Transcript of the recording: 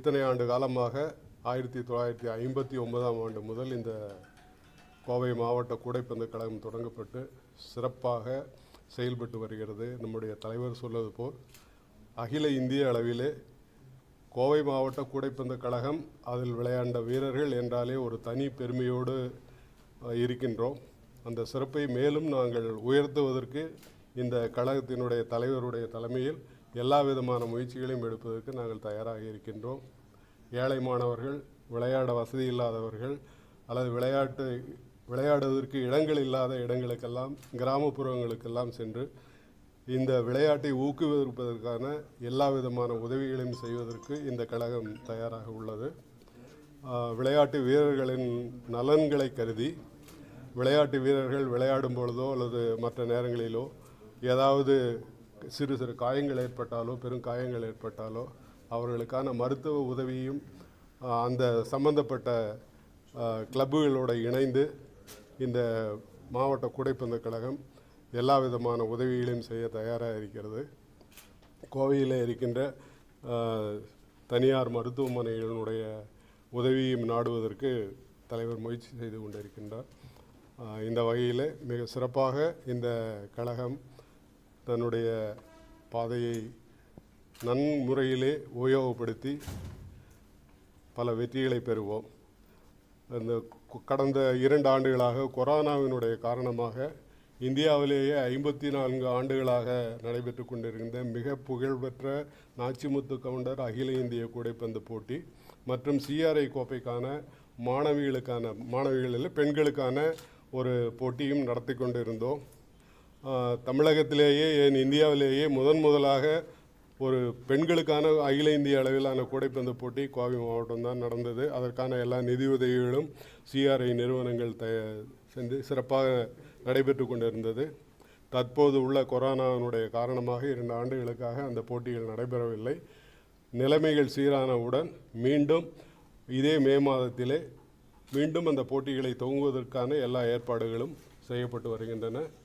இத்தனை ஆண்டு காலமாக ஆயிரத்தி தொள்ளாயிரத்தி ஐம்பத்தி ஒன்பதாம் ஆண்டு முதல் இந்த கோவை மாவட்ட கூடைப்பந்து கழகம் தொடங்கப்பட்டு சிறப்பாக செயல்பட்டு வருகிறது நம்முடைய தலைவர் சொல்வது போல் அகில இந்திய அளவிலே கோவை மாவட்ட கூடைப்பந்து கழகம் அதில் விளையாண்ட வீரர்கள் என்றாலே ஒரு தனி பெருமையோடு அஹ், இருக்கின்றோம் அந்த சிறப்பை மேலும் நாங்கள் உயர்த்துவதற்கு இந்த கழகத்தினுடைய தலைவருடைய தலைமையில் எல்லா விதமான முயற்சிகளையும் எடுப்பதற்கு நாங்கள் தயாராக இருக்கின்றோம் ஏழை மாணவர்கள் விளையாட வசதி இல்லாதவர்கள் அல்லது விளையாட்டு விளையாடுவதற்கு இடங்கள் இல்லாத இடங்களுக்கெல்லாம் கிராமப்புறங்களுக்கெல்லாம் சென்று இந்த விளையாட்டை ஊக்குவிப்பதற்கான எல்லா விதமான உதவிகளையும் செய்வதற்கு இந்த கழகம் தயாராக உள்ளது ஆஹ், விளையாட்டு வீரர்களின் நலன்களை கருதி விளையாட்டு வீரர்கள் விளையாடும் பொழுதோ அல்லது மற்ற நேரங்களிலோ ஏதாவது சிறு சிறு காயங்கள் ஏற்பட்டாலோ பெரும் காயங்கள் ஏற்பட்டாலோ அவர்களுக்கான மருத்துவ உதவியும் ஆஹ், அந்த சம்பந்தப்பட்ட ஆஹ், கிளப்புகளோட இணைந்து இந்த மாவட்ட கூடைப்பந்து கழகம் எல்லா விதமான உதவிகளையும் செய்ய தயாராக இருக்கிறது கோவையில் இருக்கின்ற ஆஹ், தனியார் மருத்துவமனைகளினுடைய உதவியும் நாடுவதற்கு தலைவர் முயற்சி செய்து கொண்டிருக்கின்றார் ஆஹ், இந்த வகையில் மிக சிறப்பாக இந்த கழகம் தன்னுடைய பாதையை நன்முறையிலே உபயோகப்படுத்தி பல வெற்றிகளை பெறுவோம் இந்த கு- கடந்த இரண்டு ஆண்டுகளாக கொரோனாவினுடைய காரணமாக இந்தியாவிலேயே ஐம்பத்தி நான்கு ஆண்டுகளாக நடைபெற்று கொண்டிருக்கின்ற மிக புகழ்பெற்ற நாச்சிமுத்து கவுண்டர் அகில இந்திய கூடைப்பந்து போட்டி மற்றும் சிஆர்ஐ கோப்பைக்கான மாணவிகளுக்கான மாணவிகளில் பெண்களுக்கான ஒரு போட்டியும் நடத்தி கொண்டிருந்தோம் ஆஹ், தமிழகத்திலேயே ஏன் இந்தியாவிலேயே முதன் முதலாக ஒரு பெண்களுக்கான அகில இந்திய அளவிலான கூடைப்பந்து போட்டி கோவை மாவட்டம் தான் நடந்தது அதற்கான எல்லா நிதியுதவிகளும் சிஆர்ஐ நிறுவனங்கள் த சென்று சிறப்பாக நடைபெற்று கொண்டிருந்தது தற்போது உள்ள கொரோனாவினுடைய காரணமாக இரண்டு ஆண்டுகளுக்காக அந்த போட்டிகள் நடைபெறவில்லை நிலைமைகள் சீரானவுடன் மீண்டும் இதே மே மாதத்திலே மீண்டும் அந்த போட்டிகளை துவங்குவதற்கான எல்லா ஏற்பாடுகளும் செய்யப்பட்டு வருகின்றன